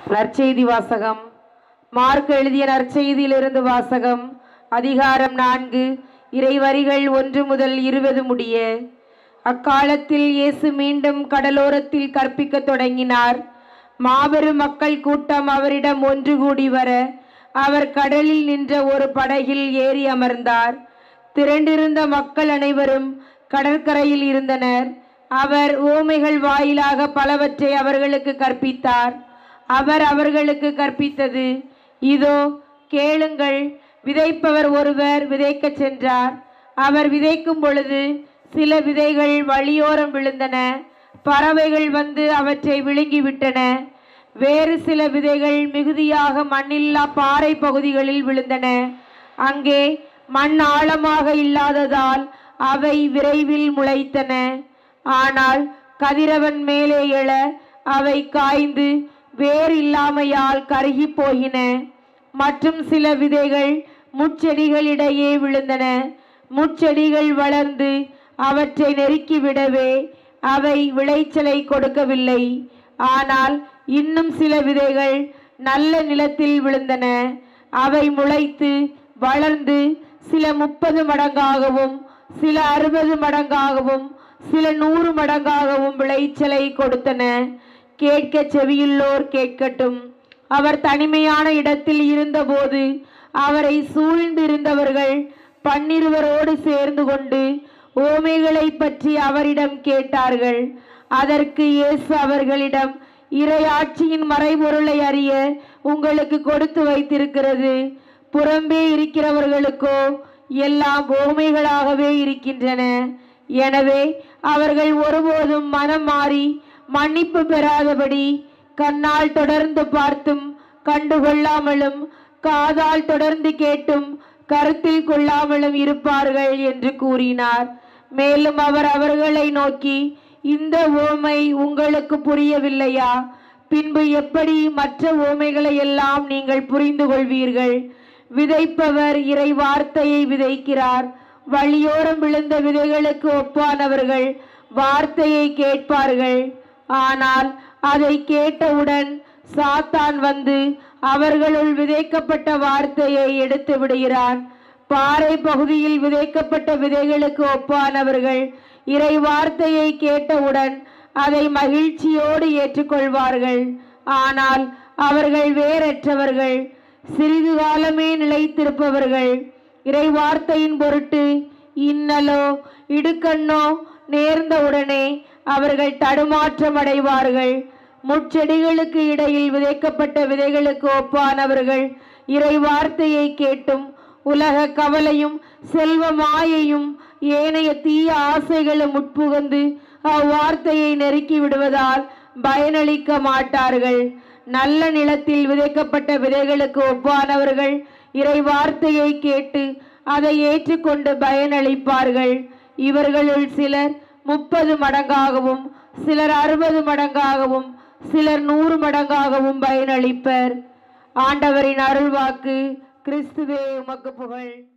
நற்செய்தி வாசகம் மார்க் எழுதிய நற்செய்தியிலிருந்து வாசகம் அதிகாரம் நான்கு இறைவரிகள் ஒன்று முதல் இருபது முடிய அக்காலத்தில் இயேசு மீண்டும் கடலோரத்தில் கற்பிக்கத் தொடங்கினார் மாபெரும் மக்கள் கூட்டம் அவரிடம் ஒன்று கூடி வர அவர் கடலில் நின்ற ஒரு படகில் ஏறி அமர்ந்தார் திரண்டிருந்த மக்கள் அனைவரும் கடற்கரையில் இருந்தனர் அவர் ஓமைகள் வாயிலாக பலவற்றை அவர்களுக்கு கற்பித்தார் அவர் அவர்களுக்கு கற்பித்தது இதோ கேளுங்கள் விதைப்பவர் ஒருவர் விதைக்கச் சென்றார் அவர் விதைக்கும் பொழுது சில விதைகள் வழியோரம் விழுந்தன பறவைகள் வந்து அவற்றை விழுங்கிவிட்டன வேறு சில விதைகள் மிகுதியாக மண்ணில்லா பாறை பகுதிகளில் விழுந்தன அங்கே மண் ஆழமாக இல்லாததால் அவை விரைவில் முளைத்தன ஆனால் கதிரவன் மேலே எழ அவை காய்ந்து வேர் இல்லாமையால் கருகி போயின மற்றும் சில விதைகள் முட்செடிகளிடையே விழுந்தன முட்செடிகள் வளர்ந்து அவற்றை நெருக்கிவிடவே அவை விளைச்சலை கொடுக்கவில்லை ஆனால் இன்னும் சில விதைகள் நல்ல நிலத்தில் விழுந்தன அவை முளைத்து வளர்ந்து சில முப்பது மடங்காகவும் சில அறுபது மடங்காகவும் சில நூறு மடங்காகவும் விளைச்சலை கொடுத்தன கேட்க செவியுள்ளோர் கேட்கட்டும் அவர் தனிமையான இடத்தில் இருந்தபோது அவரை சூழ்ந்திருந்தவர்கள் பன்னிருவரோடு சேர்ந்து கொண்டு ஓமைகளை பற்றி அவரிடம் கேட்டார்கள் அதற்கு இயேசு அவர்களிடம் இறையாட்சியின் மறைபொருளை அறிய உங்களுக்கு கொடுத்து வைத்திருக்கிறது புறம்பே இருக்கிறவர்களுக்கோ எல்லாம் ஓமைகளாகவே இருக்கின்றன எனவே அவர்கள் ஒருபோதும் மனம் மாறி மன்னிப்பு பெறாதபடி கண்ணால் தொடர்ந்து பார்த்தும் கண்டுகொள்ளாமலும் காதால் தொடர்ந்து கேட்டும் கருத்தில் கொள்ளாமலும் இருப்பார்கள் என்று கூறினார் மேலும் அவர் அவர்களை நோக்கி இந்த ஓமை உங்களுக்கு புரியவில்லையா பின்பு எப்படி மற்ற ஓமைகளை எல்லாம் நீங்கள் புரிந்து கொள்வீர்கள் விதைப்பவர் இறை வார்த்தையை விதைக்கிறார் வழியோரம் விழுந்த விதைகளுக்கு ஒப்பானவர்கள் வார்த்தையை கேட்பார்கள் ஆனால் அதை கேட்டவுடன் சாத்தான் வந்து அவர்களுள் விதைக்கப்பட்ட வார்த்தையை எடுத்து விடுகிறான் பாறை பகுதியில் விதைக்கப்பட்ட விதைகளுக்கு ஒப்பானவர்கள் இறை வார்த்தையை கேட்டவுடன் அதை மகிழ்ச்சியோடு ஏற்றுக்கொள்வார்கள் ஆனால் அவர்கள் வேறற்றவர்கள் சிறிது காலமே நிலைத்திருப்பவர்கள் இறை வார்த்தையின் பொருட்டு இன்னலோ இடுக்கண்ணோ நேர்ந்தவுடனே அவர்கள் தடுமாற்றம் அடைவார்கள் முட்செடிகளுக்கு இடையில் விதைக்கப்பட்ட விதைகளுக்கு ஒப்பானவர்கள் இறை வார்த்தையை கேட்டும் உலக கவலையும் செல்வ மாயையும் ஏனைய தீய ஆசைகளும் உட்புகுந்து அவ்வார்த்தையை நெருக்கி விடுவதால் பயனளிக்க மாட்டார்கள் நல்ல நிலத்தில் விதைக்கப்பட்ட விதைகளுக்கு ஒப்பானவர்கள் இறை வார்த்தையை கேட்டு அதை ஏற்றுக்கொண்டு பயனளிப்பார்கள் இவர்களுள் சிலர் முப்பது மடங்காகவும் சிலர் அறுபது மடங்காகவும் சிலர் நூறு மடங்காகவும் பயனளிப்பர் ஆண்டவரின் அருள்வாக்கு கிறிஸ்துவே உமக்கு புகழ்